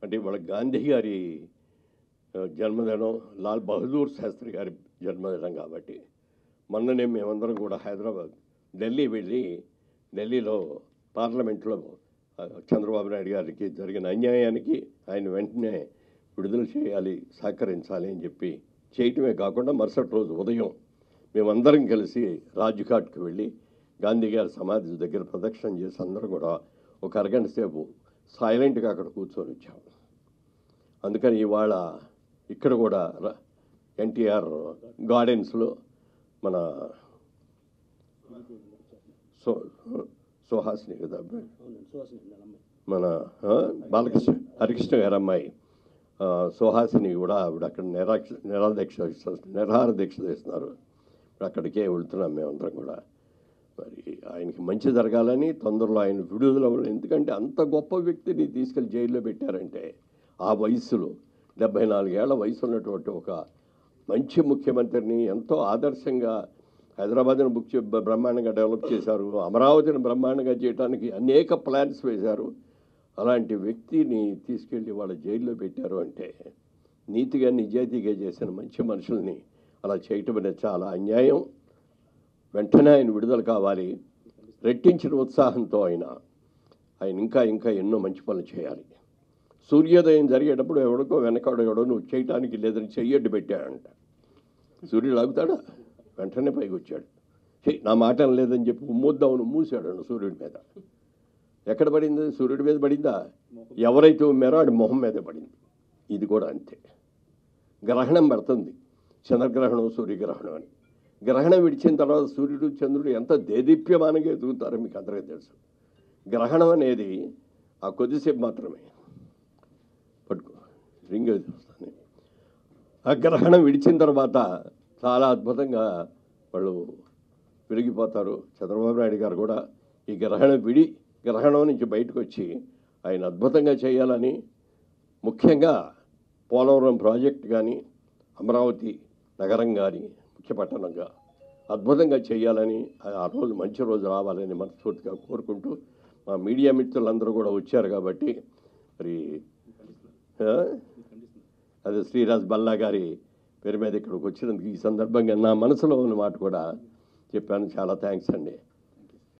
అంటే ఇవాళ గాంధీ గారి ఆ, జన్మదినం లాల్ బహదూర్ శాస్త్రి గారి జన్మదినం కాబట్టి మొన్ననే మేమందరం కూడా హైదరాబాద్ ఢిల్లీ వెళ్ళి ఢిల్లీలో పార్లమెంట్లో ఆ, చంద్రబాబు నాయుడు గారికి జరిగిన అన్యాయానికి ఆయన వెంటనే విడుదల చేయాలి సహకరించాలి అని చెప్పి చేయటమే కాకుండా మరుసటి రోజు ఉదయం మేమందరం కలిసి రాజ్ఘాట్కి వెళ్ళి గాంధీ గారి సమాధి దగ్గర ప్రదక్షిణ చేసి అందరం కూడా ఒక అరగంట సేపు సైలెంట్గా అక్కడ కూర్చొని వచ్చాము అందుకని ఇవాళ ఇక్కడ కూడా ఎన్టీఆర్ గార్డెన్స్లో మన సో సుహాసిని కదా అబ్బాయి? మన ఆ, బాలకృష్ణ హరికృష్ణ గారు అమ్మాయి ఆ, సుహాసిని కూడా ఆవిడ అక్కడ నిరాక్ష నిరాహార దీక్ష నిరాహార దీక్ష చేస్తున్నారు ఇప్పుడు అక్కడికే వెళ్తున్నాం మేమందరం కూడా మరి ఆయనకి మంచి జరగాలని తొందరలో ఆయన విడుదల అవ్వాలి. ఎందుకంటే అంత గొప్ప వ్యక్తిని తీసుకెళ్లి జైల్లో పెట్టారంటే ఆ వయసులో డెబ్బై నాలుగేళ్ల వయసు ఉన్నటువంటి ఒక మంచి ముఖ్యమంత్రిని ఎంతో ఆదర్శంగా హైదరాబాద్ను బుక్ చే బ్రహ్మాండంగా డెవలప్ చేశారు అమరావతిని బ్రహ్మాండంగా చేయడానికి అనేక ప్లాన్స్ వేశారు అలాంటి వ్యక్తిని తీసుకెళ్ళి వాళ్ళ జైల్లో పెట్టారు అంటే నీతిగా నిజాయితీగా చేసిన మంచి మనుషుల్ని అలా చేయటం అనేది చాలా అన్యాయం వెంటనే ఆయన విడుదల కావాలి రెట్టించిన ఉత్సాహంతో ఆయన ఆయన ఇంకా ఇంకా ఎన్నో మంచి పనులు చేయాలి సూర్యోదయం జరిగేటప్పుడు ఎవడికో వెనకాడో ఎవడో నువ్వు చేయటానికి లేదని చెయ్యడ్డు పెట్టాడంట సూర్యుడు ఆగుతాడా వెంటనే పైకి వచ్చాడు "హే, నా మాట లేదని చెప్పి ఉమ్మొద్దామని మూసాడు సూర్యుడి మీద ఎక్కడ పడింది సూర్యుడి మీద పడిందా ఎవరైతే ఉమ్మారో ఆడి మొహం మీద పడింది ఇది కూడా అంతే గ్రహణం పడుతుంది చంద్రగ్రహణం సూర్యగ్రహణం అని గ్రహణం విడిచిన తర్వాత సూర్యుడు చంద్రుడు ఎంత దేదీప్యమానంగా ఎదుగుతారో మీకు అందరికీ తెలుసు గ్రహణం అనేది ఆ కొద్దిసేపు మాత్రమే పట్టుకో రింగ్ చూస్తాను ఆ గ్రహణం విడిచిన తర్వాత చాలా అద్భుతంగా వాళ్ళు వెలిగిపోతారు చంద్రబాబు నాయుడు గారు కూడా ఈ గ్రహణం విడి గ్రహణం నుంచి బయటకు వచ్చి ఆయన అద్భుతంగా చేయాలని ముఖ్యంగా పోలవరం ప్రాజెక్ట్ కానీ అమరావతి నగరం కానీ ముఖ్య పట్టణంగా అద్భుతంగా చేయాలని ఆ- ఆ రోజు మంచి రోజు రావాలని మనస్ఫూర్తిగా కోరుకుంటూ మా మీడియా మిత్రులందరూ కూడా వచ్చారు కాబట్టి మరి ఆ? అదే శ్రీరాజ్ బల్లా గారి పేరు మీద ఇక్కడికి వచ్చినందుకు ఈ సందర్భంగా నా మనసులో ఉన్న మాట కూడా చెప్పాను చాలా థ్యాంక్స్ అండి